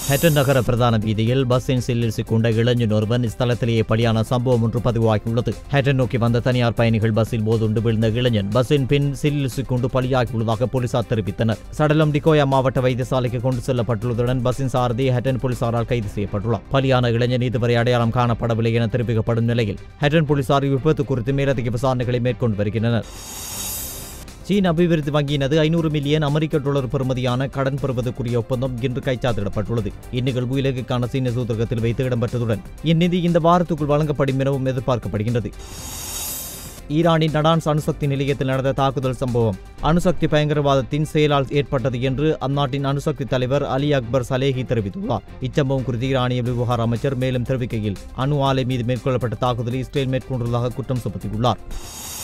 ஹெட்டன் நகர பிரதான வீதியில் பஸ்ஸின் சில்லில் சிக்குண்ட இளைஞன் ஒருவன் ஸ்தலத்திலேயே பலியான சம்பவம் ஒன்று பதிவாகியுள்ளது ஹெட்டன் நோக்கி வந்த தனியார் பயணிகள் பஸ்ஸில் போதுண்டு விழுந்த இளைஞன் பஸ்ஸின் பின் சில்லில் சிக்குண்டு பலியாகியுள்ளதாக போலீசார் தெரிவித்தனர் சடலம் டிகோயா மாவட்ட வைத்தியசாலைக்கு கொண்டு செல்லப்பட்டுள்ளதுடன் பஸ்ஸின் சாரதி ஹெட்டன் போலீசாரால் கைது செய்யப்பட்டுள்ளார் பலியான இளைஞன் இதுவரை அடையாளம் காணப்படவில்லை என தெரிவிக்கப்படும் நிலையில் ஹெட்டன் போலீசார் விபத்து குறித்து மேலதிக விசாரணைகளை மேற்கொண்டு வருகின்றனர் சீன அபிவிருத்தி வங்கியினது ஐநூறு மில்லியன் அமெரிக்க டாலர் பெறுமதியான கடன் பெறுவதற்குரிய ஒப்பந்தம் இன்று கைச்சாத்திடப்பட்டுள்ளது இந்நிகழ்வு இலங்கைக்கான சீன தூதரகத்தில் வைத்து இடம்பெற்றதுடன் இந்நிதி இந்த வாரத்துக்குள் வழங்கப்படும் எனவும் எதிர்பார்க்கப்படுகின்றது ஈரானின் நடான்ஸ் அணுசக்தி நிலையத்தில் நடந்த தாக்குதல் சம்பவம் அணுசக்தி பயங்கரவாதத்தின் செயலால் ஏற்பட்டது என்று அந்நாட்டின் அணுசக்தி தலைவர் அலி அக்பர் சலேஹி தெரிவித்துள்ளார் இச்சம்பவம் குறித்து ஈரானிய விவகார அமைச்சர் மேலும் தெரிவிக்கையில் அணு ஆலை மீது மேற்கொள்ளப்பட்ட தாக்குதலை இஸ்ரேல் மேற்கொண்டுள்ளதாக குற்றம் சுமத்தியுள்ளார்